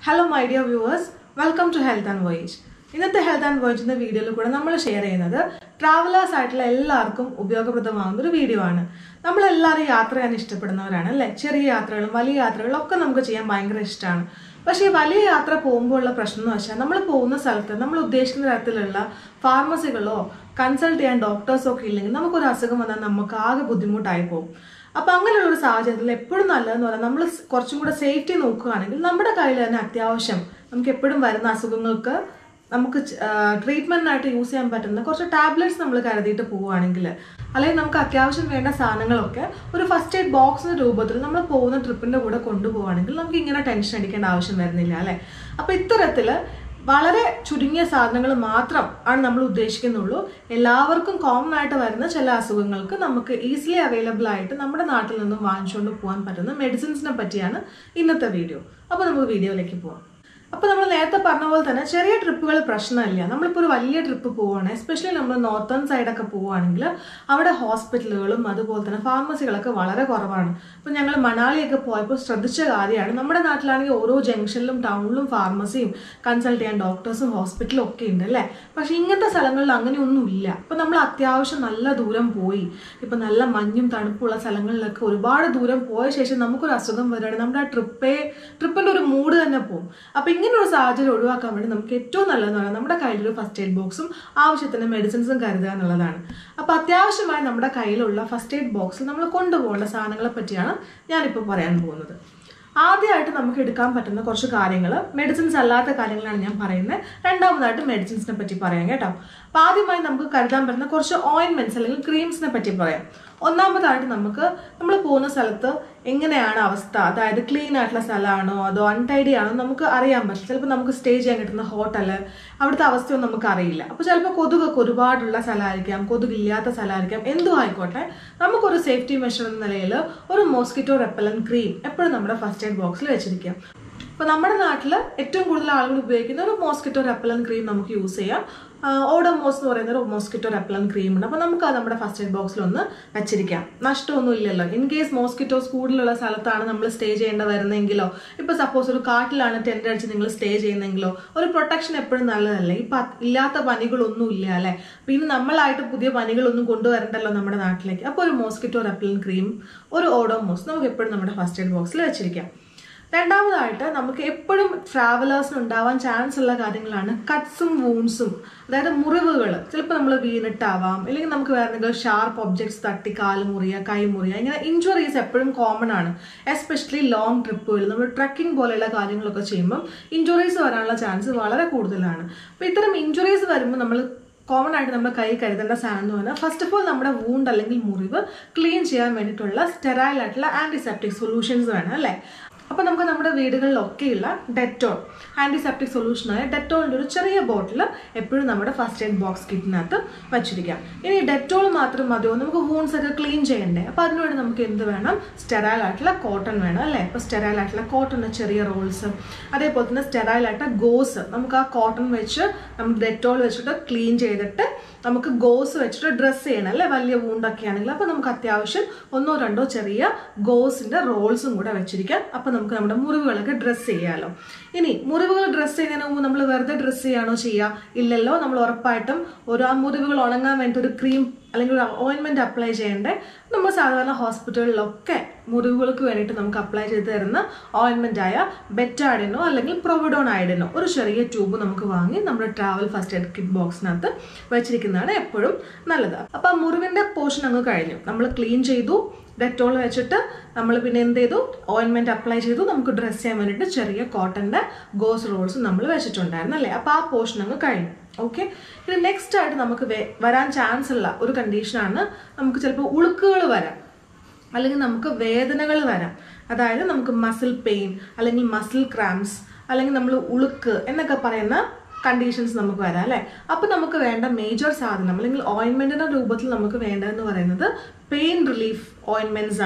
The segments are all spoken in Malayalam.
hello my dear viewers welcome to health and voyage ഇന്നത്തെ ഹെൽത്ത് ആൻഡ് വോയേജ് എന്ന വീഡിയോയിൽ കൂടെ നമ്മൾ ഷെയർ ചെയ്യുന്നത് ട്രാവലേഴ്സ് ആയിട്ടുള്ള എല്ലാവർക്കും ഉപയോഗപ്രദമാകുന്ന ഒരു വീഡിയോ ആണ് നമ്മളെല്ലാവരും യാത്ര ചെയ്യാൻ ഇഷ്ടപ്പെടുന്നവരാണ് അല്ലേ ചെറിയ യാത്രകളും വലിയ യാത്രകളും ഒക്കെ നമുക്ക് ചെയ്യാൻ ഭയങ്കര ഇഷ്ടമാണ് പക്ഷേ ഈ വലിയ യാത്ര പോകുമ്പോൾ ഉള്ള പ്രശ്നം എന്ന് വെച്ചാൽ നമ്മൾ പോകുന്ന സ്ഥലത്ത് നമ്മൾ ഉദ്ദേശിക്കുന്ന തരത്തിലുള്ള ഫാർമസികളോ കൺസൾട്ട് ചെയ്യാൻ ഡോക്ടേഴ്സോ ഒക്കെ ഇല്ലെങ്കിൽ നമുക്കൊരു അസുഖം വന്നാൽ നമുക്ക് ആകെ ബുദ്ധിമുട്ടായി പോകും അപ്പൊ അങ്ങനെയുള്ള ഒരു സാഹചര്യത്തിൽ എപ്പോഴും നല്ലതെന്ന് പറഞ്ഞാൽ നമ്മൾ കുറച്ചും കൂടെ സേഫ്റ്റി നോക്കുകയാണെങ്കിൽ നമ്മുടെ കയ്യിൽ തന്നെ അത്യാവശ്യം നമുക്ക് എപ്പോഴും വരുന്ന അസുഖങ്ങൾക്ക് നമുക്ക് ട്രീറ്റ്മെന്റിനായിട്ട് യൂസ് ചെയ്യാൻ പറ്റുന്ന കുറച്ച് ടാബ്ലറ്റ്സ് നമ്മൾ കരുതിയിട്ട് പോവുകയാണെങ്കിൽ അല്ലെങ്കിൽ നമുക്ക് അത്യാവശ്യം വേണ്ട സാധനങ്ങളൊക്കെ ഒരു ഫസ്റ്റ് എയ്ഡ് ബോക്സിന്റെ രൂപത്തിൽ നമ്മൾ പോകുന്ന ട്രിപ്പിന്റെ കൂടെ കൊണ്ടുപോവുകയാണെങ്കിൽ നമുക്ക് ഇങ്ങനെ ടെൻഷൻ അടിക്കേണ്ട ആവശ്യം വരുന്നില്ല അല്ലെ അപ്പൊ ഇത്തരത്തില് വളരെ ചുരുങ്ങിയ സാധനങ്ങൾ മാത്രം ആണ് നമ്മൾ ഉദ്ദേശിക്കുന്നുള്ളൂ എല്ലാവർക്കും കോമൺ ആയിട്ട് വരുന്ന ചില അസുഖങ്ങൾക്ക് നമുക്ക് ഈസിലി അവൈലബിൾ ആയിട്ട് നമ്മുടെ നാട്ടിൽ നിന്നും വാങ്ങിച്ചുകൊണ്ട് പോകാൻ പറ്റുന്ന മെഡിസിൻസിനെ പറ്റിയാണ് ഇന്നത്തെ വീഡിയോ അപ്പോൾ നമുക്ക് വീഡിയോയിലേക്ക് പോവാം അപ്പോൾ നമ്മൾ നേരത്തെ പറഞ്ഞ പോലെ തന്നെ ചെറിയ ട്രിപ്പുകൾ പ്രശ്നമില്ല നമ്മളിപ്പോൾ ഒരു വലിയ ട്രിപ്പ് പോവുകയാണ് എസ്പെഷ്യലി നമ്മൾ നോർത്തേൺ സൈഡൊക്കെ പോവുകയാണെങ്കിൽ അവിടെ ഹോസ്പിറ്റലുകളും അതുപോലെ തന്നെ ഫാർമസികളൊക്കെ വളരെ കുറവാണ് ഇപ്പോൾ ഞങ്ങൾ മണാലിയൊക്കെ പോയപ്പോൾ ശ്രദ്ധിച്ച കാര്യമാണ് നമ്മുടെ നാട്ടിലാണെങ്കിൽ ഓരോ ജംഗ്ഷനിലും ടൗണിലും ഫാർമസിയും കൺസൾട്ട് ചെയ്യാൻ ഡോക്ടേഴ്സും ഹോസ്പിറ്റലും ഒക്കെ ഉണ്ട് അല്ലേ പക്ഷെ ഇങ്ങനത്തെ സ്ഥലങ്ങളിൽ അങ്ങനെയൊന്നും ഇല്ല ഇപ്പം നമ്മൾ അത്യാവശ്യം നല്ല ദൂരം പോയി ഇപ്പം നല്ല മഞ്ഞും തണുപ്പുള്ള സ്ഥലങ്ങളിലൊക്കെ ഒരുപാട് ദൂരം പോയ ശേഷം നമുക്കൊരു അസുഖം വരികയാണെങ്കിൽ നമ്മുടെ ആ ട്രിപ്പേ ട്രിപ്പിൻ്റെ ഒരു മൂഡ് തന്നെ പോകും അപ്പം ഇങ്ങനെ ഒരു സാഹചര്യം ഒഴിവാക്കാൻ വേണ്ടി നമുക്ക് ഏറ്റവും നല്ലതെന്ന് പറഞ്ഞാൽ നമ്മുടെ കയ്യിലൊരു ഫസ്റ്റ് എയ്ഡ് ബോക്സും ആവശ്യത്തിന് മെഡിസിൻസും കരുതുക എന്നുള്ളതാണ് അപ്പോൾ അത്യാവശ്യമായി നമ്മുടെ കയ്യിലുള്ള ഫസ്റ്റ് എയ്ഡ് ബോക്സിൽ നമ്മൾ കൊണ്ടുപോകേണ്ട സാധനങ്ങളെ പറ്റിയാണ് ഞാനിപ്പോൾ പറയാൻ പോകുന്നത് ആദ്യമായിട്ട് നമുക്ക് എടുക്കാൻ പറ്റുന്ന കുറച്ച് കാര്യങ്ങൾ മെഡിസിൻസ് അല്ലാത്ത കാര്യങ്ങളാണ് ഞാൻ പറയുന്നത് രണ്ടാമതായിട്ട് മെഡിസിൻസിനെ പറ്റി പറയാം കേട്ടോ അപ്പോൾ ആദ്യമായി നമുക്ക് കരുതാൻ പറ്റുന്ന കുറച്ച് ഓയിൻമെന്റ്സ് അല്ലെങ്കിൽ ക്രീംസിനെ പറ്റി പറയാം ഒന്നാമതായിട്ട് നമുക്ക് നമ്മൾ പോകുന്ന സ്ഥലത്ത് എങ്ങനെയാണ് അവസ്ഥ അതായത് ക്ലീൻ ആയിട്ടുള്ള സ്ഥലമാണോ അതോ അൺടൈഡി ആണോ നമുക്ക് അറിയാൻ പറ്റില്ല ചിലപ്പോൾ നമുക്ക് സ്റ്റേ ചെയ്യാൻ കിട്ടുന്ന ഹോട്ടല് അവിടുത്തെ അവസ്ഥയൊന്നും നമുക്ക് അറിയില്ല അപ്പോൾ ചിലപ്പോൾ കൊതുകൊക്കെ ഒരുപാടുള്ള സ്ഥലമായിരിക്കാം കൊതുകില്ലാത്ത സ്ഥലമായിരിക്കാം എന്തും ആയിക്കോട്ടെ നമുക്കൊരു സേഫ്റ്റി മെഷർ എന്ന നിലയിൽ ഒരു മോസ്കിറ്റോ റെപ്പലൻ ക്രീം എപ്പോഴും നമ്മുടെ ഫസ്റ്റ് എയ്ഡ് ബോക്സിൽ വെച്ചിരിക്കാം അപ്പോൾ നമ്മുടെ നാട്ടിൽ ഏറ്റവും കൂടുതൽ ആളുകൾ ഉപയോഗിക്കുന്ന ഒരു മോസ്കിറ്റോ റെപ്പലൻ ക്രീം നമുക്ക് യൂസ് ചെയ്യാം ഓഡോമോസ് എന്ന് പറയുന്ന ഒരു മോസ്കിറ്റോ റെപ്പലൻ ക്രീം ഉണ്ട് അപ്പോൾ നമുക്ക് അത് നമ്മുടെ ഫസ്റ്റ് എയ്ഡ് ബോക്സിൽ ഒന്ന് വെച്ചിരിക്കാം നഷ്ടമൊന്നും ഇല്ലല്ലോ ഇൻ കേസ് മോസ്കിറ്റോസ് കൂടുതലുള്ള സ്ഥലത്താണ് നമ്മൾ സ്റ്റേ ചെയ്യേണ്ട വരുന്നതെങ്കിലോ ഇപ്പോൾ സപ്പോസ് ഒരു കാട്ടിലാണ് ടെൻ്റ് അടിച്ച് നിങ്ങൾ സ്റ്റേ ചെയ്യുന്നെങ്കിലോ ഒരു പ്രൊട്ടക്ഷൻ എപ്പോഴും നല്ലതല്ലേ ഈ ഇല്ലാത്ത പനികളൊന്നും ഇല്ല അല്ലേ പിന്നെ നമ്മളായിട്ട് പുതിയ പനികളൊന്നും കൊണ്ടുവരണ്ടല്ലോ നമ്മുടെ നാട്ടിലേക്ക് അപ്പോൾ ഒരു മോസ്കിറ്റോ റെപ്പലൻ ക്രീം ഒരു ഓഡോമോസ് നമുക്ക് എപ്പോഴും നമ്മുടെ ഫസ്റ്റ് എയ്ഡ് ബോക്സിൽ വെച്ചിരിക്കാം രണ്ടാമതായിട്ട് നമുക്ക് എപ്പോഴും ട്രാവലേഴ്സിന് ഉണ്ടാവാൻ ചാൻസ് ഉള്ള കാര്യങ്ങളാണ് കട്ട്സും വൂൺസും അതായത് മുറിവുകൾ ചിലപ്പോൾ നമ്മൾ വീണിട്ടാവാം അല്ലെങ്കിൽ നമുക്ക് വേറെ എന്തെങ്കിലും ഷാർപ്പ് ഒബ്ജക്ട്സ് തട്ടി കാല് മുറിയുക കൈ മുറിയുക ഇങ്ങനെ ഇഞ്ചുറീസ് എപ്പോഴും കോമൺ ആണ് എസ്പെഷ്യലി ലോങ് ട്രിപ്പുകൾ നമ്മൾ ട്രക്കിംഗ് പോലെയുള്ള കാര്യങ്ങളൊക്കെ ചെയ്യുമ്പം ഇഞ്ചുറീസ് വരാനുള്ള ചാൻസ് വളരെ കൂടുതലാണ് അപ്പോൾ ഇത്തരം ഇഞ്ചുറീസ് വരുമ്പോൾ നമ്മൾ കോമൺ ആയിട്ട് നമ്മുടെ കൈ കരുതേണ്ട സാധനം എന്ന് പറഞ്ഞാൽ ഫസ്റ്റ് ഓഫ് ഓൾ നമ്മുടെ വൂണ്ട് അല്ലെങ്കിൽ മുറിവ് ക്ലീൻ ചെയ്യാൻ വേണ്ടിയിട്ടുള്ള സ്റ്റെറൈൽ ആയിട്ടുള്ള ആന്റിസെപ്റ്റിക് സൊല്യൂഷൻസ് വേണം അല്ലേ അപ്പോൾ നമുക്ക് നമ്മുടെ വീടുകളിലൊക്കെയുള്ള ഡെറ്റോൾ ആൻറ്റിസെപ്റ്റിക് സൊല്യൂഷനായ ഡെറ്റോളിൻ്റെ ഒരു ചെറിയ ബോട്ടിൽ എപ്പോഴും നമ്മുടെ ഫസ്റ്റ് എയ്ഡ് ബോക്സ് കിറ്റിനകത്ത് വെച്ചിരിക്കാം ഇനി ഡെറ്റോൾ മാത്രം മതിയോ നമുക്ക് വൂൺസ് ഒക്കെ ക്ലീൻ ചെയ്യണ്ടേ അപ്പോൾ അതിനുവേണ്ടി നമുക്ക് എന്ത് വേണം സ്റ്റെറൈൽ ആയിട്ടുള്ള കോട്ടൺ വേണം അല്ലേ അപ്പോൾ സ്റ്റെറൈൽ ആയിട്ടുള്ള കോട്ടണിൻ്റെ ചെറിയ റോൾസ് അതേപോലെ തന്നെ സ്റ്റെറൈൽ ആയിട്ടുള്ള ഗോസ് നമുക്ക് ആ കോട്ടൺ വെച്ച് നമുക്ക് ഡെറ്റോൾ വെച്ചിട്ട് ക്ലീൻ ചെയ്തിട്ട് നമുക്ക് ഗോസ് വെച്ചിട്ട് ഡ്രസ്സ് ചെയ്യണം അല്ലേ വലിയ വൂണ്ടൊക്കെ ആണെങ്കിൽ അപ്പോൾ നമുക്ക് അത്യാവശ്യം ഒന്നോ രണ്ടോ ചെറിയ ഗോസിൻ്റെ റോൾസും കൂടെ വെച്ചിരിക്കാം അപ്പോൾ നമുക്ക് നമ്മുടെ മുറിവുകളൊക്കെ ഡ്രസ്സ് ചെയ്യാമല്ലോ ഇനി മുറിവുകൾ ഡ്രസ്സ് ചെയ്യുന്നതിന് മുമ്പ് നമ്മൾ വെറുതെ ഡ്രസ്സ് ചെയ്യാണോ ചെയ്യുക ഇല്ലല്ലോ നമ്മൾ ഉറപ്പായിട്ടും ഒരു ആ മുറിവുകൾ ഉണങ്ങാൻ വേണ്ടി ഒരു ക്രീം അല്ലെങ്കിൽ ഒരു ഓയിൻമെന്റ് അപ്ലൈ ചെയ്യേണ്ടേ നമ്മൾ സാധാരണ ഹോസ്പിറ്റലിലൊക്കെ മുറിവുകൾക്ക് വേണ്ടിയിട്ട് നമുക്ക് അപ്ലൈ ചെയ്ത് തരുന്ന ഓയിൻമെന്റ് ആയ ബെറ്റാഡിനോ അല്ലെങ്കിൽ പ്രൊവിഡോൺ ആയിഡിനോ ഒരു ചെറിയ ട്യൂബ് നമുക്ക് വാങ്ങി നമ്മുടെ ട്രാവൽ ഫസ്റ്റ് എയ്ഡ് കിറ്റ് ബോക്സിനകത്ത് വെച്ചിരിക്കുന്നതാണ് എപ്പോഴും നല്ലത് അപ്പം ആ മുറിവിന്റെ പോർഷൻ അങ്ങ് കഴിഞ്ഞു നമ്മൾ ക്ലീൻ ചെയ്തു ഡെറ്റോൾ വെച്ചിട്ട് നമ്മൾ പിന്നെ എന്ത് ചെയ്തു ഓയിൻമെന്റ് അപ്ലൈ ചെയ്തു നമുക്ക് ഡ്രസ്സ് ചെയ്യാൻ വേണ്ടിയിട്ട് ചെറിയ കോട്ടന്റെ ഗോസ് റോൾസ് നമ്മൾ വെച്ചിട്ടുണ്ടായിരുന്നു അല്ലേ അപ്പോൾ ആ പോർഷൻ അങ്ങ് കഴിഞ്ഞു ഓക്കെ ഇനി നെക്സ്റ്റ് ആയിട്ട് നമുക്ക് വരാൻ ചാൻസ് ഉള്ള ഒരു കണ്ടീഷനാണ് നമുക്ക് ചിലപ്പോൾ ഉളുക്കുകൾ വരാം അല്ലെങ്കിൽ നമുക്ക് വേദനകൾ വരാം അതായത് നമുക്ക് മസിൽ പെയിൻ അല്ലെങ്കിൽ മസിൽ ക്രാംസ് അല്ലെങ്കിൽ നമ്മൾ ഉളുക്ക് എന്നൊക്കെ പറയുന്ന കണ്ടീഷൻസ് നമുക്ക് വരാം അല്ലേ അപ്പം നമുക്ക് വേണ്ട മേജർ സാധനം അല്ലെങ്കിൽ ഓയിൻമെന്റിന്റെ രൂപത്തിൽ നമുക്ക് വേണ്ടതെന്ന് പറയുന്നത് പെയിൻ റിലീഫ് ഓയിൻമെന്റ്സ് ആണ്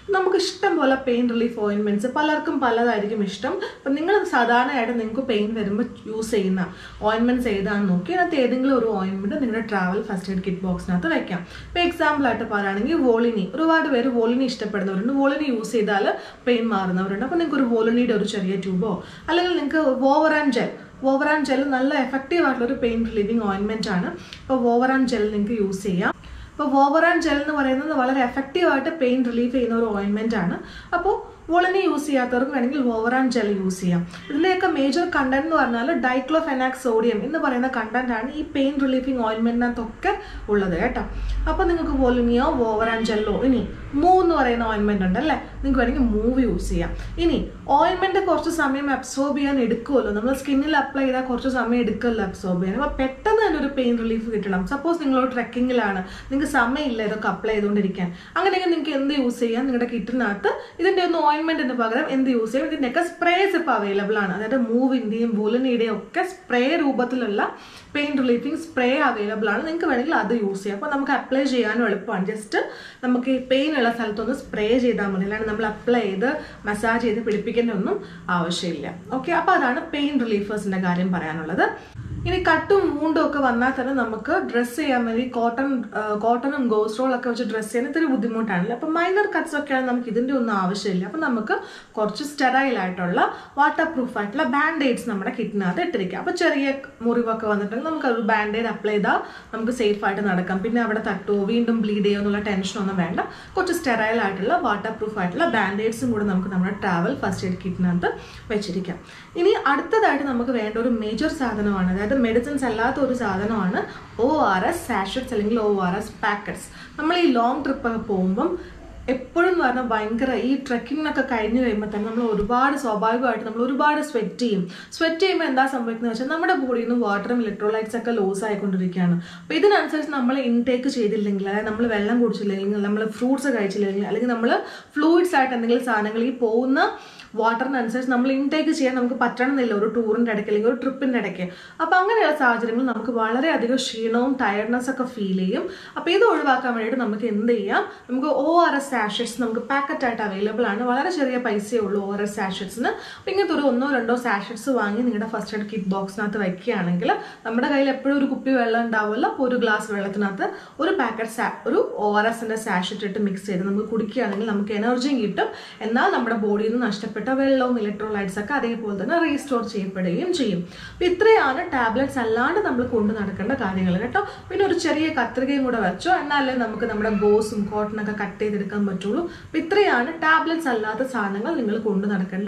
നമുക്ക് ഇഷ്ടം പോലെ പെയിൻ റിലീഫ് ഓയിൻമെന്റ്സ് പലർക്കും പലതായിരിക്കും ഇഷ്ടം അപ്പം നിങ്ങൾ സാധാരണയായിട്ട് നിങ്ങൾക്ക് പെയിൻ വരുമ്പോൾ യൂസ് ചെയ്യുന്ന ഓയിൻമെന്റ്സ് ഏതാണെന്ന് നോക്കി അതിനകത്ത് ഏതെങ്കിലും ഒരു ഓയിൻമെന്റ് നിങ്ങളുടെ ട്രാവൽ ഫസ്റ്റ് എയ്ഡ് കിറ്റ് ബോക്സിനകത്ത് വെക്കാം ഇപ്പോൾ എക്സാമ്പിൾ ആയിട്ട് പറയുകയാണെങ്കിൽ വോളിനി ഒരുപാട് പേര് വോളിനി ഇഷ്ടപ്പെടുന്നവരുണ്ട് വോളിനി യൂസ് ചെയ്താൽ പെയിൻ മാറുന്നവരുണ്ട് അപ്പോൾ നിങ്ങൾക്ക് ഒരു വോളിനിയുടെ ഒരു ചെറിയ ട്യൂബോ അല്ലെങ്കിൽ നിങ്ങൾക്ക് വോവറാൻ ജെൽ വോവറാൻ ജെൽ നല്ല എഫക്റ്റീവ് ആയിട്ടുള്ള ഒരു പെയിൻ റിലീവിങ് ഓയിൻമെന്റ് ആണ് അപ്പോൾ വോവറാൻ ജെൽ നിങ്ങൾക്ക് യൂസ് ചെയ്യാം അപ്പോൾ വോവറാൻ ജെൽ എന്ന് പറയുന്നത് വളരെ എഫക്റ്റീവ് ആയിട്ട് പെയിൻ റിലീഫ് ചെയ്യുന്ന ഒരു ഓയിൻമെന്റ് ആണ് അപ്പോൾ വോളിനി യൂസ് ചെയ്യാത്തവർക്ക് വേണമെങ്കിൽ വോവറാൻ ജെൽ യൂസ് ചെയ്യാം ഇതിൻ്റെയൊക്കെ മേജർ കണ്ടന്റ് എന്ന് പറഞ്ഞാൽ ഡൈക്ലോഫെനാക് സോഡിയം എന്ന് പറയുന്ന കണ്ടന്റ് ആണ് ഈ പെയിൻ റിലീഫിംഗ് ഓയിൻമെന്റിനകത്തൊക്കെ ഉള്ളത് കേട്ടോ അപ്പോൾ നിങ്ങൾക്ക് വോളിനിയോ വോവറാൻ ജെല്ലോ ഇനി മൂ എന്ന് പറയുന്ന ഓയിൻമെന്റ് ഉണ്ട് അല്ലേ നിങ്ങൾക്ക് വേണമെങ്കിൽ മൂവ് യൂസ് ചെയ്യാം ഇനി ഓയിൻമെന്റ് കുറച്ച് സമയം അബ്സോർബ് ചെയ്യാൻ എടുക്കുമല്ലോ നമ്മൾ സ്കിന്നിൽ അപ്ലൈ ചെയ്താൽ കുറച്ച് സമയം എടുക്കുമല്ലോ അബ്സോർബ് ചെയ്യാൻ അപ്പോൾ പെട്ടെന്ന് തന്നെ ഒരു പെയിൻ റിലീഫ് കിട്ടണം സപ്പോസ് നിങ്ങൾ ട്രെക്കിങ്ങിലാണ് നിങ്ങൾക്ക് സമയമില്ല ഇതൊക്കെ അപ്ലൈ ചെയ്തുകൊണ്ടിരിക്കാൻ അങ്ങനെയെങ്കിൽ നിങ്ങൾക്ക് എന്ത് യൂസ് ചെയ്യാം നിങ്ങളുടെ കിറ്റിനകത്ത് ഇതിന്റെ ഒന്ന് ഓയിൻമെന്റിന് പകരം എന്ത് യൂസ് ചെയ്യും ഇതിന്റെയൊക്കെ സ്പ്രേസ് ഇപ്പോൾ അവൈലബിൾ ആണ് അതായത് മൂവിന്റെയും വൂലനിയുടെയും ഒക്കെ സ്പ്രേ രൂപത്തിലുള്ള പെയിൻ റിലീഫിംഗ് സ്പ്രേ അവൈലബിൾ ആണ് നിങ്ങൾക്ക് വേണമെങ്കിൽ അത് യൂസ് ചെയ്യാം അപ്പോൾ നമുക്ക് അപ്ലൈ ചെയ്യാനും എളുപ്പമാണ് ജസ്റ്റ് നമുക്ക് ഈ പെയിൻ ഉള്ള സ്ഥലത്തൊന്ന് സ്പ്രേ ചെയ്താൽ മതി അല്ലാണ്ട് നമ്മൾ അപ്ലൈ ചെയ്ത് മസാജ് ചെയ്ത് പിടിപ്പിക്കേണ്ട ഒന്നും ആവശ്യമില്ല ഓക്കെ അപ്പോൾ അതാണ് പെയിൻ റിലീഫേഴ്സിന്റെ കാര്യം പറയാനുള്ളത് ഇനി കട്ടും വൂണ്ടും ഒക്കെ വന്നാൽ തന്നെ നമുക്ക് ഡ്രസ്സ് ചെയ്യാൻ വേണ്ടി കോട്ടൺ കോട്ടണും ഗോസ് റോൾ ഒക്കെ വെച്ച് ഡ്രസ്സ് ചെയ്യാൻ ഇത്തിരി ബുദ്ധിമുട്ടാണല്ലോ അപ്പം മൈനർ കട്ട്സ് ഒക്കെ ആണെങ്കിൽ നമുക്ക് ഇതിൻ്റെ ഒന്നും ആവശ്യമില്ല അപ്പം നമുക്ക് കുറച്ച് സ്റ്റെറൈൽ ആയിട്ടുള്ള വാട്ടർ പ്രൂഫ് ആയിട്ടുള്ള ബാൻഡേഡ്സ് നമ്മുടെ കിറ്റിനകത്ത് ഇട്ടിരിക്കാം അപ്പോൾ ചെറിയ മുറിവൊക്കെ വന്നിട്ടുണ്ടെങ്കിൽ നമുക്ക് ഒരു ബാൻഡേഡ് അപ്ലൈ ചെയ്താൽ നമുക്ക് സേഫ് ആയിട്ട് നടക്കാം പിന്നെ അവിടെ തട്ടുമോ വീണ്ടും ബ്ലീഡ് ചെയ്യുമോ എന്നുള്ള ടെൻഷനൊന്നും വേണ്ട കുറച്ച് സ്റ്റെറൈൽ ആയിട്ടുള്ള വാട്ടർ പ്രൂഫ് ആയിട്ടുള്ള ബാൻഡേഡ്സും കൂടെ നമുക്ക് നമ്മുടെ ട്രാവൽ ഫസ്റ്റ് എയ്ഡ് കിറ്റിനകത്ത് വെച്ചിരിക്കാം ഇനി അടുത്തതായിട്ട് നമുക്ക് വേണ്ട ഒരു മേജർ സാധനമാണ് അതായത് മെഡിസിൻസ് അല്ലാത്ത ഒരു സാധനമാണ് ഒ ആർ എസ് സാഷറ്റ്സ് അല്ലെങ്കിൽ ഒ ആർ എസ് പാക്കറ്റ്സ് നമ്മൾ ഈ ലോങ് ട്രിപ്പ് ഒക്കെ പോകുമ്പം എപ്പോഴും എന്ന് പറഞ്ഞാൽ ഭയങ്കര ഈ ട്രെക്കിങ്ങിനൊക്കെ കഴിഞ്ഞ് കഴിയുമ്പോൾ തന്നെ നമ്മൾ ഒരുപാട് സ്വാഭാവികമായിട്ട് നമ്മൾ ഒരുപാട് സ്വെറ്റ് ചെയ്യും സ്വെറ്റ് ചെയ്യുമ്പോൾ എന്താ സംഭവിക്കുന്നത് വെച്ചാൽ നമ്മുടെ ബോഡിയിൽ നിന്ന് വാട്ടറും ഇലക്ട്രോലൈറ്റ്സ് ഒക്കെ ലോസ് ആയിക്കൊണ്ടിരിക്കുകയാണ് അപ്പോൾ ഇതിനനുസരിച്ച് നമ്മൾ ഇൻടേക്ക് ചെയ്തില്ലെങ്കിൽ അതായത് നമ്മൾ വെള്ളം കുടിച്ചില്ലെങ്കിൽ നമ്മൾ ഫ്രൂട്ട്സ് കഴിച്ചില്ലെങ്കിൽ അല്ലെങ്കിൽ നമ്മൾ ഫ്ലൂയിഡ്സ് ആയിട്ട് എന്തെങ്കിലും സാധനങ്ങൾ ഈ പോകുന്ന വാട്ടറിനനുസരിച്ച് നമ്മൾ ഇൻടേക്ക് ചെയ്യാൻ നമുക്ക് പറ്റണമെന്നില്ല ഒരു ടൂറിൻ്റെ ഇടയ്ക്ക് അല്ലെങ്കിൽ ഒരു ട്രിപ്പിൻ്റെ ഇടയ്ക്ക് അപ്പോൾ അങ്ങനെയുള്ള സാഹചര്യങ്ങളിൽ നമുക്ക് വളരെയധികം ക്ഷീണവും ടയർഡ്നെസ് ഒക്കെ ഫീൽ ചെയ്യും അപ്പോൾ ഇത് ഒഴിവാക്കാൻ വേണ്ടിയിട്ട് നമുക്ക് എന്ത് ചെയ്യാം നമുക്ക് ഒ ആർ എസ് സാഷറ്റ്സ് നമുക്ക് പാക്കറ്റ് ആയിട്ട് അവൈലബിൾ ആണ് വളരെ ചെറിയ പൈസയേ ഉള്ളൂ ഒ ആർ എസ് സാഷറ്റ്സിന് അപ്പോൾ ഇങ്ങനത്തെ ഒരു ഒന്നോ രണ്ടോ സാഷറ്റ്സ് വാങ്ങി നിങ്ങളുടെ ഫസ്റ്റ് എയ്ഡ് കിറ്റ് ബോക്സിനകത്ത് വയ്ക്കുകയാണെങ്കിൽ നമ്മുടെ കയ്യിൽ എപ്പോഴും ഒരു കുപ്പി വെള്ളം ഉണ്ടാവുമല്ലോ അപ്പോൾ ഒരു ഗ്ലാസ് വെള്ളത്തിനകത്ത് ഒരു പാക്കറ്റ് ഒരു ഒ ആർ എസിൻ്റെ സാഷറ്റ് ഇട്ട് മിക്സ് ചെയ്ത് നമുക്ക് കുടിക്കുകയാണെങ്കിൽ നമുക്ക് എനർജിയും കിട്ടും എന്നാൽ നമ്മുടെ ബോഡിയിൽ നിന്ന് നഷ്ടപ്പെട്ട വെള്ളവും ഇലക്ട്രോലൈറ്റ്സ് ഒക്കെ അതേപോലെ തന്നെ റീസ്റ്റോർ ചെയ്യപ്പെടുകയും ചെയ്യും അപ്പോൾ ഇത്രയാണ് ടാബ്ലറ്റ്സ് അല്ലാണ്ട് നമ്മൾ കൊണ്ടു നടക്കേണ്ട കാര്യങ്ങൾ കേട്ടോ പിന്നെ ഒരു ചെറിയ കത്രികയും കൂടെ വെച്ചോ എന്നാലേ നമുക്ക് നമ്മുടെ ഗോസും കോട്ടണൊക്കെ കട്ട് ചെയ്തെടുക്കാൻ പറ്റുള്ളൂ അപ്പോൾ ഇത്രയാണ് ടാബ്ലറ്റ്സ് അല്ലാത്ത സാധനങ്ങൾ നിങ്ങൾ കൊണ്ടു നടക്കേണ്ട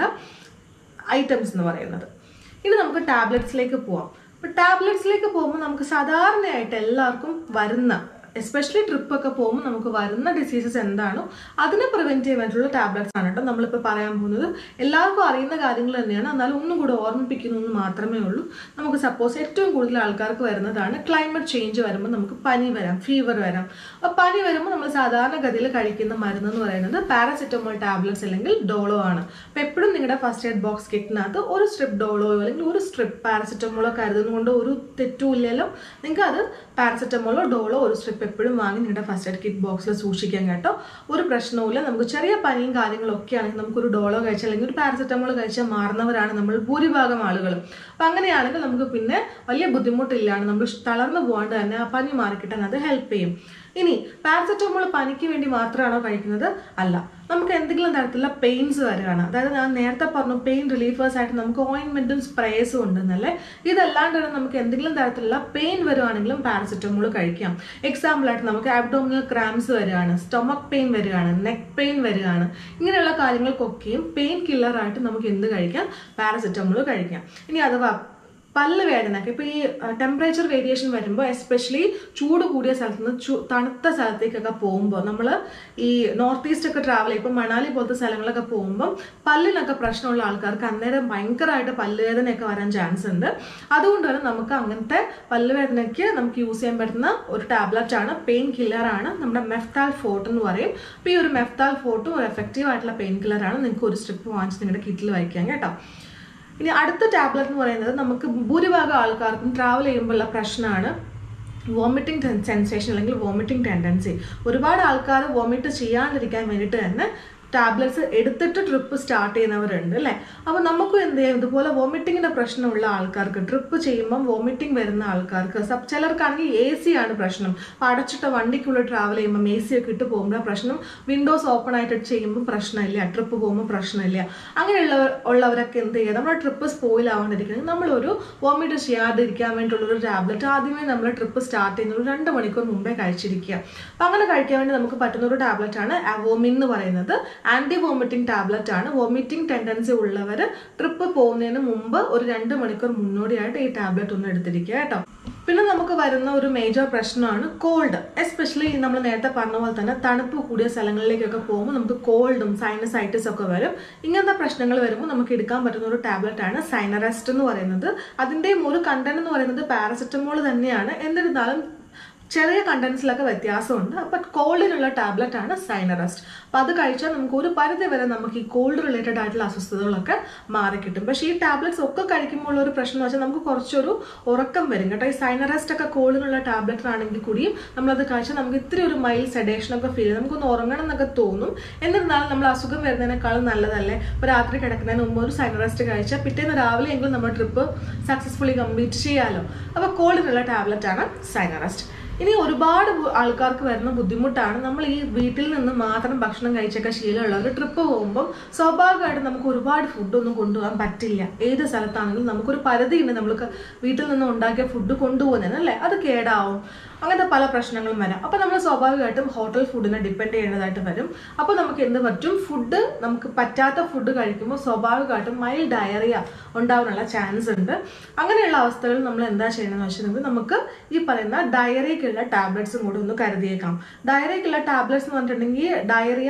ഐറ്റംസ് എന്ന് പറയുന്നത് ഇനി നമുക്ക് ടാബ്ലറ്റ്സിലേക്ക് പോവാം അപ്പോൾ ടാബ്ലറ്റ്സിലേക്ക് പോകുമ്പോൾ നമുക്ക് സാധാരണയായിട്ട് എല്ലാവർക്കും വരുന്ന എസ്പെഷ്യലി ട്രിപ്പ് ഒക്കെ പോകുമ്പോൾ നമുക്ക് വരുന്ന ഡിസീസസ് എന്താണോ അതിനെ പ്രിവെന്റ് ചെയ്യാൻ വേണ്ടിയിട്ടുള്ള ടാബ്ലറ്റ്സ് ആണ് കേട്ടോ നമ്മളിപ്പോൾ പറയാൻ പോകുന്നത് എല്ലാവർക്കും അറിയുന്ന കാര്യങ്ങൾ തന്നെയാണ് എന്നാലും ഒന്നും കൂടെ ഓർമ്മിപ്പിക്കുന്നു എന്ന് മാത്രമേ ഉള്ളൂ നമുക്ക് സപ്പോസ് ഏറ്റവും കൂടുതൽ ആൾക്കാർക്ക് വരുന്നതാണ് ക്ലൈമറ്റ് ചേഞ്ച് വരുമ്പോൾ നമുക്ക് പനി വരാം ഫീവർ വരാം അപ്പോൾ പനി വരുമ്പോൾ നമ്മൾ സാധാരണഗതിയിൽ കഴിക്കുന്ന മരുന്ന് എന്ന് പറയുന്നത് പാരസെറ്റമോൾ ടാബ്ലറ്റ്സ് അല്ലെങ്കിൽ ഡോളോ ആണ് അപ്പോൾ എപ്പോഴും നിങ്ങളുടെ ഫസ്റ്റ് എയ്ഡ് ബോക്സ് കിറ്റിനകത്ത് ഒരു സ്ട്രിപ്പ് ഡോളോയോ അല്ലെങ്കിൽ ഒരു സ്ട്രിപ്പ് പാരസെറ്റമോളോ കരുതുന്നതുകൊണ്ട് ഒരു തെറ്റും ഇല്ലല്ലോ നിങ്ങൾക്ക് അത് പാരസെറ്റമോളോ ഡോളോ ഒരു സ്ട്രിപ്പ് എപ്പോഴും വാങ്ങി നിങ്ങളുടെ ഫസ്റ്റ് എയ്ഡ് കിറ്റ് ബോക്സിൽ സൂക്ഷിക്കാൻ കേട്ടോ ഒരു പ്രശ്നവുമില്ല നമുക്ക് ചെറിയ പനിയും കാര്യങ്ങളൊക്കെ ആണെങ്കിൽ നമുക്കൊരു ഡോളോ കഴിച്ചാൽ അല്ലെങ്കിൽ ഒരു പാരസെറ്റമോൾ കഴിച്ചാൽ മാറുന്നവരാണ് നമ്മൾ ഭൂരിഭാഗം ആളുകളും അപ്പം അങ്ങനെയാണെങ്കിൽ നമുക്ക് പിന്നെ വലിയ ബുദ്ധിമുട്ടില്ലാണ് നമ്മൾ തളർന്നു പോകാണ്ട് തന്നെ ആ പനി മാറിക്കിട്ടാൻ അത് ഹെൽപ്പ് ചെയ്യും ഇനി പാരസെറ്റമോൾ പനിക്ക് വേണ്ടി മാത്രമാണോ കഴിക്കുന്നത് അല്ല നമുക്ക് എന്തെങ്കിലും തരത്തിലുള്ള പെയിൻസ് വരികയാണ് അതായത് ഞാൻ നേരത്തെ പറഞ്ഞു പെയിൻ റിലീഫേഴ്സ് ആയിട്ട് നമുക്ക് ഓയിൻമെന്റും സ്പ്രേസും ഉണ്ടെന്നല്ലേ ഇതല്ലാണ്ട് തന്നെ നമുക്ക് എന്തെങ്കിലും തരത്തിലുള്ള പെയിൻ വരുവാണെങ്കിലും പാരസെറ്റമോൾ കഴിക്കാം എക്സാമ്പിൾ ആയിട്ട് നമുക്ക് ആബ്ഡോമിനൽ ക്രാംസ് വരികയാണ് സ്റ്റൊമക് പെയിൻ വരികയാണ് നെക്ക് പെയിൻ വരികയാണ് ഇങ്ങനെയുള്ള കാര്യങ്ങൾക്കൊക്കെയും പെയിൻ കില്ലറായിട്ട് നമുക്ക് എന്ത് കഴിക്കാം പാരസെറ്റമോൾ കഴിക്കാം ഇനി അഥവാ പല്ല് വേദനയൊക്കെ ഇപ്പോൾ ഈ ടെമ്പറേച്ചർ വേരിയേഷൻ വരുമ്പോൾ എസ്പെഷ്യലി ചൂട് കൂടിയ സ്ഥലത്ത് നിന്ന് ചൂ തണുത്ത സ്ഥലത്തേക്കൊക്കെ പോകുമ്പോൾ നമ്മൾ ഈ നോർത്ത് ഈസ്റ്റ് ഒക്കെ ട്രാവൽ ചെയ്യും ഇപ്പോൾ മണാലി പോലത്തെ സ്ഥലങ്ങളൊക്കെ പോകുമ്പോൾ പല്ലിനൊക്കെ പ്രശ്നമുള്ള ആൾക്കാർക്ക് അന്നേരം ഭയങ്കരമായിട്ട് പല്ലുവേദനയൊക്കെ വരാൻ ചാൻസ് ഉണ്ട് അതുകൊണ്ട് തന്നെ നമുക്ക് അങ്ങനത്തെ പല്ലുവേദനയ്ക്ക് നമുക്ക് യൂസ് ചെയ്യാൻ പറ്റുന്ന ഒരു ടാബ്ലറ്റ് ആണ് പെയിൻ കില്ലറാണ് നമ്മുടെ മെഫ്താൽ ഫോർട്ട് എന്ന് പറയും അപ്പോൾ ഈ ഒരു മെഫ്താൽ ഫോർട്ടും ഒരു എഫക്റ്റീവ് ആയിട്ടുള്ള പെയിൻ കില്ലറാണ് നിങ്ങൾക്ക് ഒരു സ്ട്രിപ്പ് വാങ്ങിച്ച് നിങ്ങളുടെ കിറ്റിൽ വയ്ക്കാം കേട്ടോ ഇനി അടുത്ത ടാബ്ലറ്റ് എന്ന് പറയുന്നത് നമുക്ക് ഭൂരിഭാഗം ആൾക്കാർക്കും ട്രാവൽ ചെയ്യുമ്പോഴുള്ള പ്രശ്നമാണ് വോമിറ്റിംഗ് സെൻസേഷൻ അല്ലെങ്കിൽ വോമിറ്റിംഗ് ടെൻഡൻസി ഒരുപാട് ആൾക്കാർ വോമിറ്റ് ചെയ്യാണ്ടിരിക്കാൻ വേണ്ടിയിട്ട് തന്നെ ടാബ്ലറ്റ്സ് എടുത്തിട്ട് ട്രിപ്പ് സ്റ്റാർട്ട് ചെയ്യുന്നവരുണ്ട് അല്ലേ അപ്പോൾ നമുക്കും എന്ത് ചെയ്യാം ഇതുപോലെ വോമിറ്റിങ്ങിന്റെ പ്രശ്നമുള്ള ആൾക്കാർക്ക് ട്രിപ്പ് ചെയ്യുമ്പം വോമിറ്റിംഗ് വരുന്ന ആൾക്കാർക്ക് സബ് ചിലർക്കാണെങ്കിൽ എ സി ആണ് പ്രശ്നം അപ്പോൾ അടച്ചിട്ട വണ്ടിക്കുള്ളിൽ ട്രാവൽ ചെയ്യുമ്പോൾ എ സി ഒക്കെ ഇട്ട് പോകുമ്പോൾ പ്രശ്നം വിൻഡോസ് ഓപ്പൺ ആയിട്ട് ചെയ്യുമ്പോൾ പ്രശ്നമില്ല ട്രിപ്പ് പോകുമ്പോൾ പ്രശ്നമില്ല അങ്ങനെയുള്ളവർ ഉള്ളവരൊക്കെ എന്ത് ചെയ്യുക നമ്മുടെ ട്രിപ്പ് സ്പോയിൽ ആവാണ്ടിരിക്കണമെങ്കിൽ നമ്മളൊരു വോമിറ്റ് ചെയ്യാതിരിക്കാൻ വേണ്ടിയിട്ടുള്ള ഒരു ടാബ്ലറ്റ് ആദ്യമേ നമ്മൾ ട്രിപ്പ് സ്റ്റാർട്ട് ചെയ്യുന്ന ഒരു രണ്ട് മണിക്കൂർ മുമ്പേ കഴിച്ചിരിക്കുക അപ്പം അങ്ങനെ കഴിക്കാൻ വേണ്ടി നമുക്ക് പറ്റുന്ന ഒരു ടാബ്ലറ്റ് ആണ് അവോമിൻ എന്ന് പറയുന്നത് ആന്റി വോമിറ്റിംഗ് ടാബ്ലറ്റ് ആണ് വോമിറ്റിംഗ് ടെൻഡൻസി ഉള്ളവർ ട്രിപ്പ് പോകുന്നതിന് മുമ്പ് ഒരു രണ്ട് മണിക്കൂർ മുന്നോടിയായിട്ട് ഈ ടാബ്ലറ്റ് ഒന്ന് എടുത്തിരിക്കുക കേട്ടോ പിന്നെ നമുക്ക് വരുന്ന ഒരു മേജർ പ്രശ്നമാണ് കോൾഡ് എസ്പെഷ്യലി നമ്മൾ നേരത്തെ പറഞ്ഞ പോലെ തന്നെ തണുപ്പ് കൂടിയ സ്ഥലങ്ങളിലേക്കൊക്കെ പോകുമ്പോൾ നമുക്ക് കോൾഡും സൈനസൈറ്റിസ് ഒക്കെ വരും ഇങ്ങനത്തെ പ്രശ്നങ്ങൾ വരുമ്പോൾ നമുക്ക് എടുക്കാൻ പറ്റുന്ന ഒരു ടാബ്ലറ്റ് ആണ് സൈനറസ്റ്റ് എന്ന് പറയുന്നത് അതിൻ്റെയും ഒരു കണ്ടന്റ് എന്ന് പറയുന്നത് പാരസെറ്റമോൾ തന്നെയാണ് എന്നിരുന്നാലും ചെറിയ കണ്ടൻസിലൊക്കെ വ്യത്യാസമുണ്ട് അപ്പം കോൾഡിനുള്ള ടാബ്ലറ്റ് ആണ് സൈനറസ്റ്റ് അപ്പം അത് കഴിച്ചാൽ നമുക്ക് ഒരു പരിധി വരെ നമുക്ക് ഈ കോൾഡ് റിലേറ്റഡ് ആയിട്ടുള്ള അസ്വസ്ഥതകളൊക്കെ മാറിക്കിട്ടും പക്ഷേ ഈ ടാബ്ലറ്റ്സ് ഒക്കെ കഴിക്കുമ്പോൾ ഉള്ള ഒരു പ്രശ്നം എന്ന് വെച്ചാൽ നമുക്ക് കുറച്ചൊരു ഉറക്കം വരും കേട്ടോ ഈ സൈനറസ്റ്റ് ഒക്കെ കോൾഡിനുള്ള ടാബ്ലറ്റ് ആണെങ്കിൽ കൂടിയും നമ്മളത് കഴിച്ചാൽ നമുക്ക് ഇത്തിരി ഒരു മൈൽഡ് സെഡേഷൻ ഒക്കെ ഫീൽ ചെയ്യും നമുക്കൊന്ന് ഉറങ്ങണം എന്നൊക്കെ തോന്നും എന്നിരുന്നാലും നമ്മൾ അസുഖം വരുന്നതിനേക്കാളും നല്ലതല്ലേ ഇപ്പോൾ രാത്രി കിടക്കുന്നതിന് മുമ്പ് ഒരു സൈനറസ്റ്റ് കഴിച്ചാൽ പിറ്റേന്ന് രാവിലെ എങ്കിലും നമ്മുടെ ട്രിപ്പ് സക്സസ്ഫുള്ളി കംപ്ലീറ്റ് ചെയ്യാമല്ലോ അപ്പോൾ കോൾഡിനുള്ള ടാബ്ലറ്റ് ആണ് സൈനറസ്റ്റ് ഇനി ഒരുപാട് ബു- ആൾക്കാർക്ക് വരുന്ന ബുദ്ധിമുട്ടാണ് നമ്മൾ ഈ വീട്ടിൽ നിന്ന് മാത്രം ഭക്ഷണം കഴിച്ചൊക്കെ ശീലമുള്ളവർ ട്രിപ്പ് പോകുമ്പോൾ സ്വാഭാവികമായിട്ടും നമുക്ക് ഒരുപാട് ഫുഡൊന്നും കൊണ്ടുപോകാൻ പറ്റില്ല ഏത് സ്ഥലത്താണെങ്കിലും നമുക്കൊരു പരിധിയുണ്ട് നമ്മൾ വീട്ടിൽ നിന്ന് ഉണ്ടാക്കിയ ഫുഡ് കൊണ്ടുപോകുന്നതിന് അല്ലേ അത് കേടാവും അങ്ങനത്തെ പല പ്രശ്നങ്ങളും വരാം അപ്പോൾ നമ്മൾ സ്വാഭാവികമായിട്ടും ഹോട്ടൽ ഫുഡിനെ ഡിപ്പെൻഡ് ചെയ്യേണ്ടതായിട്ട് വരും അപ്പോൾ നമുക്ക് എന്ത് പറ്റും ഫുഡ് നമുക്ക് പറ്റാത്ത ഫുഡ് കഴിക്കുമ്പോൾ സ്വാഭാവികമായിട്ടും മൈൽഡ് ഡയറിയ ഉണ്ടാവാനുള്ള ചാൻസ് ഉണ്ട് അങ്ങനെയുള്ള അവസ്ഥകളിൽ നമ്മൾ എന്താ ചെയ്യണമെന്ന് വെച്ചിട്ടുണ്ടെങ്കിൽ നമുക്ക് ഈ പറയുന്ന ഡയറിയക്കുള്ള ടാബ്ലറ്റ്സും കൂടി ഒന്ന് കരുതിയേക്കാം ഡയറിയക്കുള്ള ടാബ്ലറ്റ്സ് എന്ന് പറഞ്ഞിട്ടുണ്ടെങ്കിൽ ഡയറിയ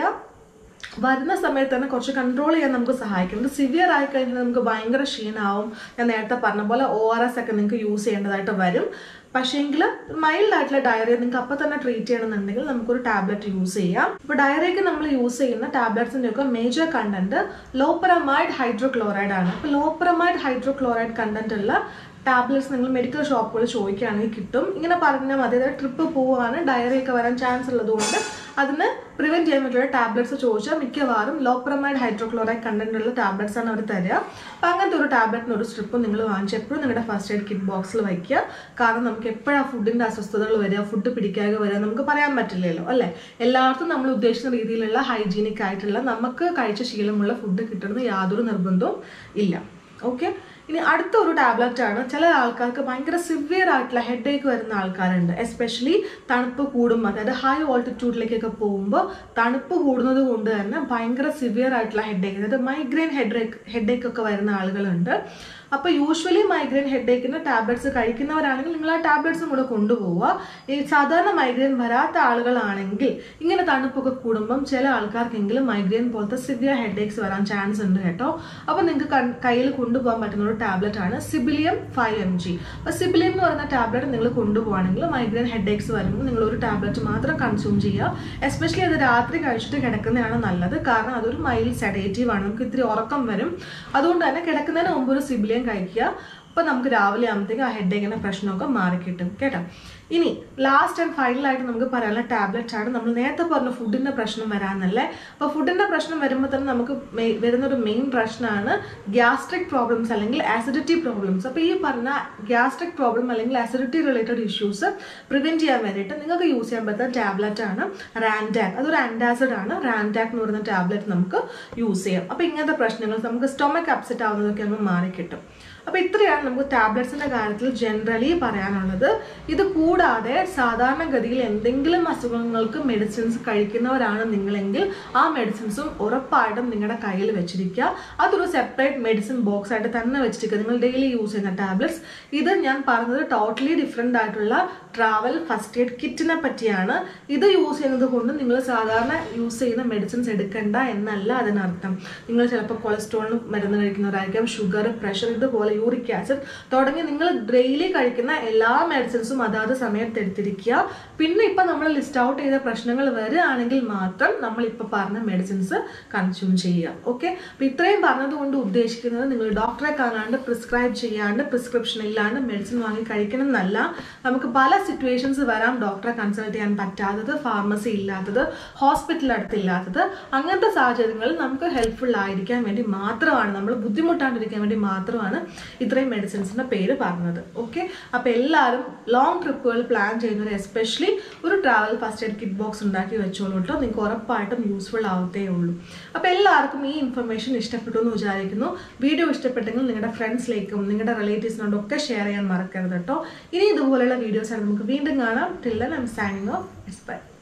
വരുന്ന സമയത്ത് തന്നെ കുറച്ച് കൺട്രോൾ ചെയ്യാൻ നമുക്ക് സഹായിക്കും ഇത് സിവിയർ ആയി കഴിഞ്ഞാൽ നമുക്ക് ഭയങ്കര ക്ഷീണമാവും ഞാൻ നേരത്തെ പറഞ്ഞ പോലെ ഒ ആർ എസ് ഒക്കെ നിങ്ങൾക്ക് യൂസ് ചെയ്യേണ്ടതായിട്ട് വരും പക്ഷേങ്കിൽ മൈൽഡ് ആയിട്ടുള്ള ഡയറിയ നിങ്ങൾക്ക് അപ്പം തന്നെ ട്രീറ്റ് ചെയ്യണമെന്നുണ്ടെങ്കിൽ നമുക്കൊരു ടാബ്ലറ്റ് യൂസ് ചെയ്യാം ഇപ്പോൾ ഡയറിയക്ക് നമ്മൾ യൂസ് ചെയ്യുന്ന ടാബ്ലറ്റ്സിൻ്റെ ഒക്കെ മേജർ കണ്ടന്റ് ലോപ്പറമൈഡ് ഹൈഡ്രോക്ലോറൈഡ് ആണ് അപ്പോൾ ലോപ്പറമൈഡ് ഹൈഡ്രോക്ലോറൈഡ് കണ്ടന്റ് ഉള്ള ടാബ്ലറ്റ്സ് നിങ്ങൾ മെഡിക്കൽ ഷോപ്പുകളിൽ ചോദിക്കുകയാണെങ്കിൽ കിട്ടും ഇങ്ങനെ പറഞ്ഞാൽ മതി അതായത് ട്രിപ്പ് പോവാണ് ഡയറി ഒക്കെ വരാൻ ചാൻസ് ഉള്ളതുകൊണ്ട് അതിന് പ്രിവെന്റ് ചെയ്യാൻ പറ്റുള്ള ടാബ്ലറ്റ്സ് ചോദിച്ചാൽ മിക്കവാറും ലോപ്രമൈഡ് ഹൈഡ്രോക്ലോറൈഡ് കണ്ടന്റ് ഉള്ള ടാബ്ലറ്റ്സ് ആണ് അവർ തരിക അപ്പം അങ്ങനത്തെ ഒരു ടാബ്ലറ്റിന് ഒരു സ്ട്രിപ്പ് നിങ്ങൾ വാങ്ങിച്ച് എപ്പോഴും നിങ്ങളുടെ ഫസ്റ്റ് എയ്ഡ് കിറ്റ് ബോക്സിൽ വയ്ക്കുക കാരണം നമുക്ക് എപ്പോഴാണ് ഫുഡിന്റെ അസ്വസ്ഥതകൾ വരിക ഫുഡ് പിടിക്കാതെ വരിക നമുക്ക് പറയാൻ പറ്റില്ലല്ലോ അല്ലേ എല്ലായിടത്തും നമ്മൾ ഉദ്ദേശിക്കുന്ന രീതിയിലുള്ള ഹൈജീനിക് ആയിട്ടുള്ള നമുക്ക് കഴിച്ച ശീലമുള്ള ഫുഡ് കിട്ടണമെന്ന് യാതൊരു നിർബന്ധവും ഇല്ല ഓക്കെ ഇനി അടുത്ത ഒരു ടാബ്ലറ്റ് ആണ് ചില ആൾക്കാർക്ക് ഭയങ്കര സിവിയർ ആയിട്ടുള്ള ഹെഡ് ഏക്ക് വരുന്ന ആൾക്കാരുണ്ട് എസ്പെഷ്യലി തണുപ്പ് കൂടുമ്പോൾ അതായത് ഹൈ ഓൾട്ടിറ്റ്യൂഡിലേക്കൊക്കെ പോകുമ്പോൾ തണുപ്പ് കൂടുന്നത് കൊണ്ട് തന്നെ ഭയങ്കര സിവിയർ ആയിട്ടുള്ള ഹെഡ് ഏക്ക് അതായത് migraine headache headache ഒക്കെ വരുന്ന ആളുകളുണ്ട് അപ്പോൾ യൂഷ്വലി മൈഗ്രെയിൻ ഹെഡ് ഏക്കിന് ടാബ്ലറ്റ്സ് കഴിക്കുന്നവരാണെങ്കിൽ നിങ്ങൾ ആ ടാബ്ലറ്റ്സും കൂടെ കൊണ്ടുപോവുക ഈ സാധാരണ മൈഗ്രെയിൻ വരാത്ത ആളുകളാണെങ്കിൽ ഇങ്ങനെ തണുപ്പൊക്കെ കൂടുമ്പം ചില ആൾക്കാർക്കെങ്കിലും മൈഗ്രെയിൻ പോലത്തെ സിവിയർ ഹെഡ് ഏക്സ് വരാൻ ചാൻസ് ഉണ്ട് കേട്ടോ അപ്പോൾ നിങ്ങൾക്ക് കയ്യിൽ കൊണ്ടുപോകാൻ പറ്റുന്ന ഒരു ടാബ്ലറ്റ് ആണ് സിബിലിയം ഫൈവ് എം ജി അപ്പോൾ സിബിലിയം എന്ന് പറയുന്ന ടാബ്ലറ്റ് നിങ്ങൾ കൊണ്ടുപോകുകയാണെങ്കിൽ മൈഗ്രെയിൻ ഹെഡ് ഏക്സ് വരുമ്പോൾ നിങ്ങൾ ഒരു ടാബ്ലറ്റ് മാത്രം കൺസ്യൂം ചെയ്യുക എസ്പെഷ്യലി അത് രാത്രി കഴിച്ചിട്ട് കിടക്കുന്നതാണ് നല്ലത് കാരണം അതൊരു മൈൽഡ് സെഡേറ്റീവ് ആണ് നമുക്ക് ഇത്തിരി ഉറക്കം വരും അതുകൊണ്ട് തന്നെ കിടക്കുന്നതിന് മുമ്പ് ഒരു സിബിലിയം കഴിക്കുക അപ്പോൾ നമുക്ക് രാവിലെ ആകുമ്പോഴത്തേക്ക് ആ ഹെഡ് ഏക്കിൻ്റെ പ്രശ്നമൊക്കെ മാറിക്കിട്ടും കേട്ടോ ഇനി ലാസ്റ്റ് ആൻഡ് ഫൈനൽ ആയിട്ട് നമുക്ക് പറയാനുള്ള ടാബ്ലറ്റ് ആണ് നമ്മൾ നേരത്തെ പറഞ്ഞ ഫുഡിന്റെ പ്രശ്നം വരാന്നല്ലേ അപ്പോൾ ഫുഡിന്റെ പ്രശ്നം വരുമ്പോൾ തന്നെ നമുക്ക് മെ- വരുന്ന ഒരു മെയിൻ പ്രശ്നമാണ് ഗ്യാസ്ട്രിക് പ്രോബ്ലംസ് അല്ലെങ്കിൽ ആസിഡിറ്റി പ്രോബ്ലംസ് അപ്പോൾ ഈ പറഞ്ഞ ഗ്യാസ്ട്രിക് പ്രോബ്ലം അല്ലെങ്കിൽ ആസിഡിറ്റി റിലേറ്റഡ് ഇഷ്യൂസ് പ്രിവെന്റ് ചെയ്യാൻ വേണ്ടിയിട്ട് നിങ്ങൾക്ക് യൂസ് ചെയ്യാൻ പറ്റുന്ന ടാബ്ലറ്റ് ആണ് റാൻഡാക് അതൊരു ആൻറ്റാസിഡ് ആണ് റാൻഡാക് എന്ന് പറയുന്ന ടാബ്ലറ്റ് നമുക്ക് യൂസ് ചെയ്യാം അപ്പോൾ ഇങ്ങനത്തെ പ്രശ്നങ്ങൾ നമുക്ക് സ്റ്റൊമക്ക് അപ്സെറ്റ് ആവുന്നതൊക്കെ അങ്ങ് മാറിക്കിട്ടും അപ്പോൾ ഇത്രയാണ് നമുക്ക് ടാബ്ലറ്റ്സിന്റെ കാര്യത്തിൽ ജനറലി പറയാനുള്ളത് ഇത് കൂടാതെ സാധാരണഗതിയിൽ എന്തെങ്കിലും അസുഖങ്ങൾക്ക് മെഡിസിൻസ് കഴിക്കുന്നവരാണ് നിങ്ങളെങ്കിൽ ആ മെഡിസിൻസും ഉറപ്പായിട്ടും നിങ്ങളുടെ കയ്യിൽ വെച്ചിരിക്കുക അതൊരു സെപ്പറേറ്റ് മെഡിസിൻ ബോക്സ് ആയിട്ട് തന്നെ വെച്ചിരിക്കുക നിങ്ങൾ ഡെയിലി യൂസ് ചെയ്യുന്ന ടാബ്ലറ്റ്സ് ഇത് ഞാൻ പറഞ്ഞത് ടോട്ടലി ഡിഫറെൻ്റ് ആയിട്ടുള്ള ട്രാവൽ ഫസ്റ്റ് എയ്ഡ് കിറ്റിനെ പറ്റിയാണ് ഇത് യൂസ് ചെയ്യുന്നത് കൊണ്ട് നിങ്ങൾ സാധാരണ യൂസ് ചെയ്യുന്ന മെഡിസിൻസ് എടുക്കണ്ട എന്നല്ല അതിനർത്ഥം നിങ്ങൾ ചിലപ്പോൾ കൊളസ്ട്രോളിന് മരുന്ന് കഴിക്കുന്നവരായിരിക്കാം ഷുഗർ പ്രഷർ ഇതുപോലെ യൂറിക് ആസിഡ് തുടങ്ങി നിങ്ങൾ ഡെയിലി കഴിക്കുന്ന എല്ലാ മെഡിസിൻസും അതാത് സമയത്ത് എടുത്തിരിക്കുക പിന്നെ ഇപ്പം നമ്മൾ ലിസ്റ്റ് ഔട്ട് ചെയ്ത പ്രശ്നങ്ങൾ വരികയാണെങ്കിൽ മാത്രം നമ്മൾ ഇപ്പോൾ പറഞ്ഞ മെഡിസിൻസ് കൺസ്യൂം ചെയ്യുക ഓക്കെ അപ്പം ഇത്രയും പറഞ്ഞതുകൊണ്ട് ഉദ്ദേശിക്കുന്നത് നിങ്ങൾ ഡോക്ടറെ കാണാണ്ട് പ്രിസ്ക്രൈബ് ചെയ്യാണ്ട് പ്രിസ്ക്രിപ്ഷൻ ഇല്ലാണ്ട് മെഡിസിൻ വാങ്ങി കഴിക്കണം എന്നല്ല നമുക്ക് പല സിറ്റുവേഷൻസ് വരാം ഡോക്ടറെ കൺസൾട്ട് ചെയ്യാൻ പറ്റാത്തത് ഫാർമസി ഇല്ലാത്തത് ഹോസ്പിറ്റൽ അടുത്തില്ലാത്തത് അങ്ങനത്തെ സാഹചര്യങ്ങളിൽ നമുക്ക് ഹെൽപ്ഫുൾ ആയിരിക്കാൻ വേണ്ടി മാത്രമാണ് നമ്മൾ ബുദ്ധിമുട്ടാണ്ടിരിക്കാൻ വേണ്ടി മാത്രമാണ് ഇത്രയും മെഡിസിൻസിന്റെ പേര് പറഞ്ഞത് ഓക്കെ അപ്പോൾ എല്ലാവരും ലോങ് ട്രിപ്പുകൾ പ്ലാൻ ചെയ്യുന്നവർ എസ്പെഷ്യലി ഒരു travel first aid kit box ഉണ്ടാക്കി വെച്ചോളൂ കേട്ടോ നിങ്ങൾക്ക് ഉറപ്പായിട്ടും യൂസ്ഫുൾ ആവത്തേ ഉള്ളൂ അപ്പോൾ എല്ലാവർക്കും ഈ ഇൻഫർമേഷൻ ഇഷ്ടപ്പെട്ടു എന്ന് വിചാരിക്കുന്നു വീഡിയോ ഇഷ്ടപ്പെട്ടെങ്കിൽ നിങ്ങളുടെ ഫ്രണ്ട്സിലേക്കും നിങ്ങളുടെ റിലേറ്റീവ്സിനോടും ഒക്കെ ഷെയർ ചെയ്യാൻ മറക്കരുത് കേട്ടോ ഇനി ഇതുപോലെയുള്ള വീഡിയോസ് ആണ് നമുക്ക് വീണ്ടും കാണാം till then I'm signing off by